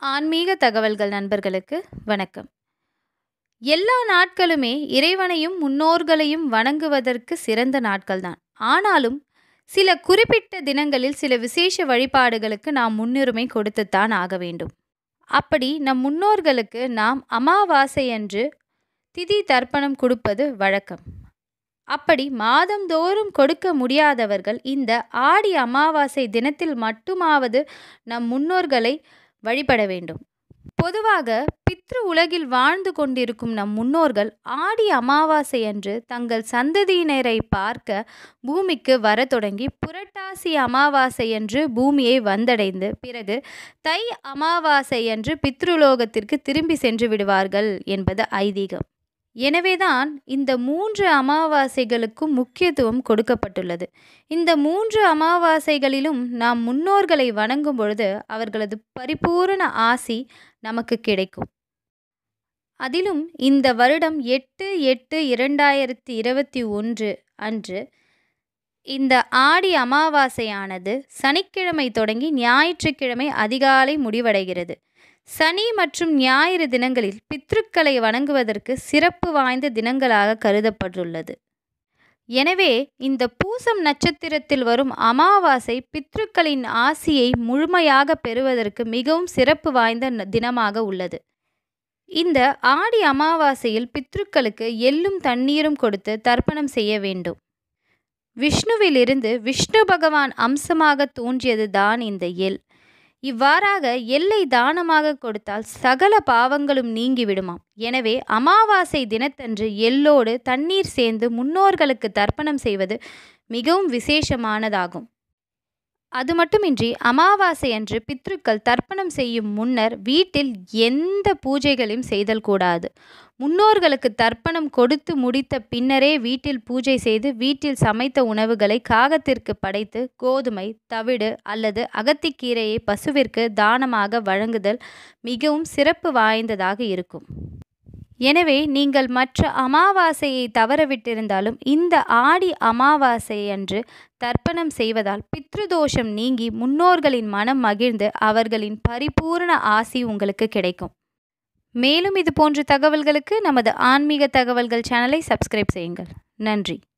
ஆன்மீக தகவல்கள் நண்பர்களுக்கு வணக்கம் எல்லா நாட்களுமே இறைவனையும் முன்னோர்களையும் வணங்குவதற்கு சிறந்த நாட்கள்தான் ஆனாலும் சில குறிப்பிட்ட தினங்களில் சில விசேஷ வழிபாடுகளுக்கு நாம் முன்னுரிமை கொடுத்துத்தான் ஆக வேண்டும் அப்படி நம் முன்னோர்களுக்கு நாம் அமாவாசையன்று திதி தர்ப்பணம் கொடுப்பது வழக்கம் அப்படி மாதந்தோறும் கொடுக்க முடியாதவர்கள் இந்த ஆடி அமாவாசை தினத்தில் மட்டுமாவது நம் முன்னோர்களை வழிபட வேண்டும் பொதுவாக பித்ரு உலகில் வாழ்ந்து கொண்டிருக்கும் நம் முன்னோர்கள் ஆடி அமாவாசை அன்று தங்கள் சந்ததியினரை பார்க்க பூமிக்கு வர தொடங்கி புரட்டாசி அமாவாசை அன்று பூமியை வந்தடைந்து பிறகு தை அமாவாசை அன்று பித்ருலோகத்திற்கு திரும்பி சென்று விடுவார்கள் என்பது ஐதீகம் எனவேதான் இந்த மூன்று அமாவாசைகளுக்கும் முக்கியத்துவம் கொடுக்கப்பட்டுள்ளது இந்த மூன்று அமாவாசைகளிலும் நாம் முன்னோர்களை வணங்கும் பொழுது அவர்களது பரிபூரண ஆசி நமக்கு கிடைக்கும் அதிலும் இந்த வருடம் எட்டு எட்டு இரண்டாயிரத்தி இருபத்தி ஒன்று அன்று இந்த ஆடி அமாவாசையானது சனிக்கிழமை தொடங்கி ஞாயிற்றுக்கிழமை அதிகாலை முடிவடைகிறது சனி மற்றும் ஞாயிறு தினங்களில் பித்ருக்களை வணங்குவதற்கு சிறப்பு வாய்ந்த தினங்களாக கருதப்பட்டுள்ளது எனவே இந்த பூசம் நட்சத்திரத்தில் வரும் அமாவாசை பித்ருக்களின் ஆசியை முழுமையாக பெறுவதற்கு மிகவும் சிறப்பு வாய்ந்த தினமாக உள்ளது இந்த ஆடி அமாவாசையில் பித்ருக்களுக்கு எள்ளும் தண்ணீரும் கொடுத்து தர்ப்பணம் செய்ய வேண்டும் விஷ்ணுவிலிருந்து விஷ்ணு பகவான் அம்சமாக தோன்றியது தான் இந்த எள் இவ்வாறாக எல்லை தானமாக கொடுத்தால் சகல பாவங்களும் நீங்கிவிடுமாம் எனவே அமாவாசை தினத்தன்று எள்ளோடு தண்ணீர் சேர்ந்து முன்னோர்களுக்கு தர்ப்பணம் செய்வது மிகவும் விசேஷமானதாகும் அது மட்டுமின்றி அமாவாசை அன்று பித்ருக்கள் தர்ப்பணம் செய்யும் முன்னர் வீட்டில் எந்த பூஜைகளையும் செய்தல் கூடாது முன்னோர்களுக்கு தர்ப்பணம் கொடுத்து முடித்த பின்னரே வீட்டில் பூஜை செய்து வீட்டில் சமைத்த உணவுகளை காகத்திற்கு படைத்து கோதுமை தவிடு அல்லது அகத்திக்கீரையை பசுவிற்கு தானமாக வழங்குதல் மிகவும் சிறப்பு வாய்ந்ததாக இருக்கும் எனவே நீங்கள் மற்ற அமாவாசையை தவறவிட்டிருந்தாலும் இந்த ஆடி அமாவாசை அன்று தர்ப்பணம் செய்வதால் பித்ருதோஷம் நீங்கி முன்னோர்களின் மனம் மகிழ்ந்து அவர்களின் பரிபூர்ண ஆசி உங்களுக்கு கிடைக்கும் மேலும் இது போன்ற தகவல்களுக்கு நமது ஆன்மீக தகவல்கள் சேனலை சப்ஸ்கிரைப் செய்யுங்கள் நன்றி